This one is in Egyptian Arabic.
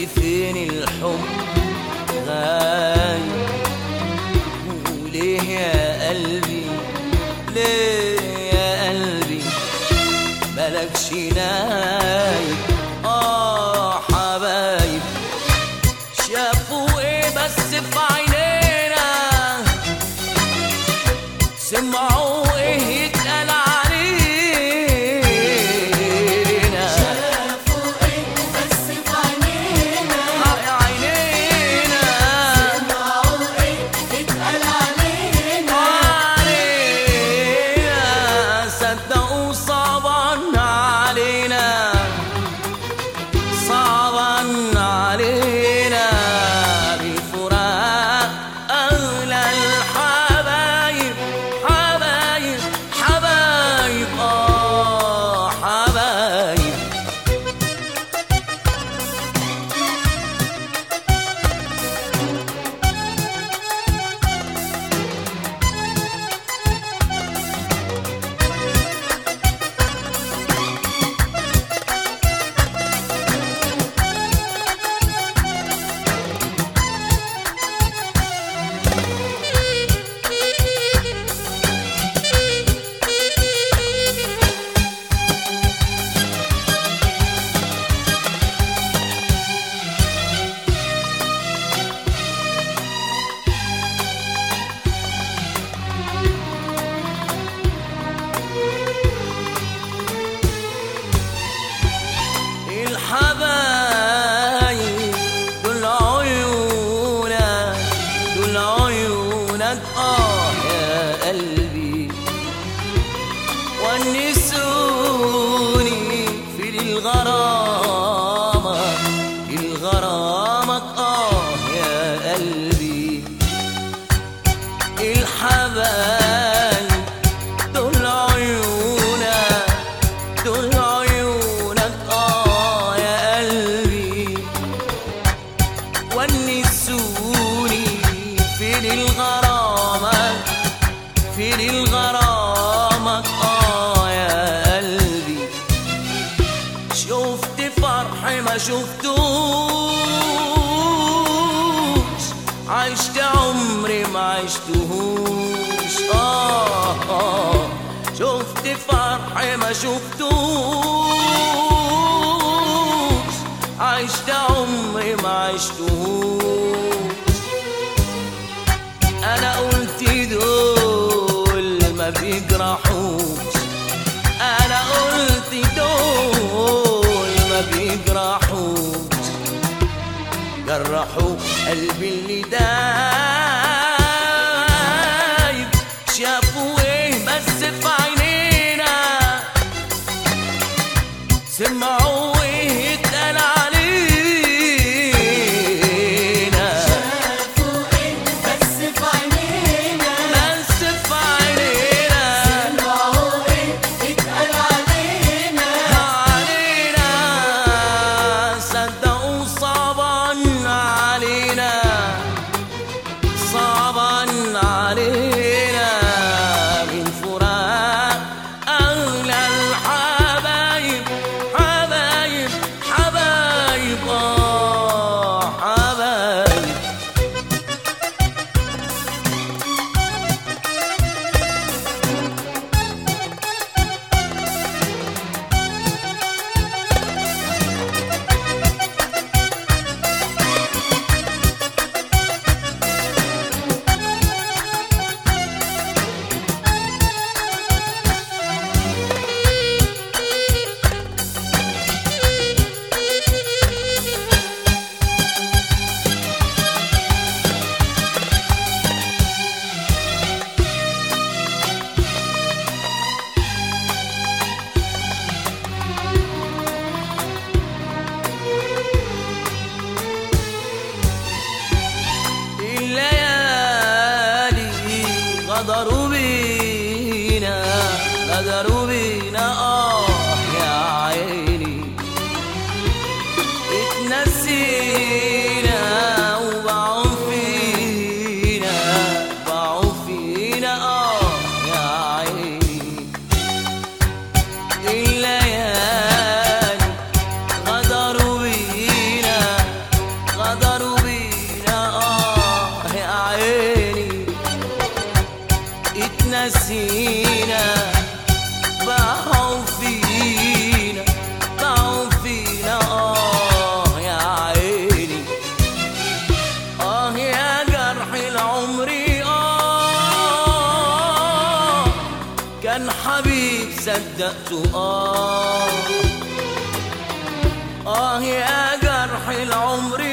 قلبي فين الحب غايب وليه يا قلبي ليه يا قلبي ملكش نايب اه حبايب شافوا ايه بس في عينينا سمعوا ايه يتقال علينا شافوا ايه بس في عينينا عينينا سمعوا ايه اتقال علينا علينا صدقوا صعبا علينا صعبا علينا بفراق أغلى الحبايب حبايب حبايب آه حبايب الحبايب دول عيونك دول عيونك اه يا قلبي ونسوني في الغرامة الغرامة اه يا قلبي الحبايب دول عيونك دول عيونك اه يا قلبي ونسوني في الغرامة في الغرامة اه يا قلبي شفت فرح ما شفتوش عشت عمري ما عشتهوش آه, آه شفت فرح ما شفتوش عشت عمري ما عشتهوش انا قلت دول ما بيجرحوش انا قلت دول ما بيجرحوش جرحوا قلبي اللي دايب شافوا ايه بس في عينينا سمعوا ايه يتقال علينا شافوا ايه بس في عينينا بس في عينينا سمعوا ايه اتقال علينا علينا صدقوا صعبا علينا صعبا علينا من فراق أغلى الحبايب حبايب حبايب آه حبايب الليالي غدروا بينا غدروا بينا اه يا عيني اتنسينا وباعوا فينا باعوا فينا اه يا عيني الليالي غدروا بينا صدقت آه آه يا جرح العمر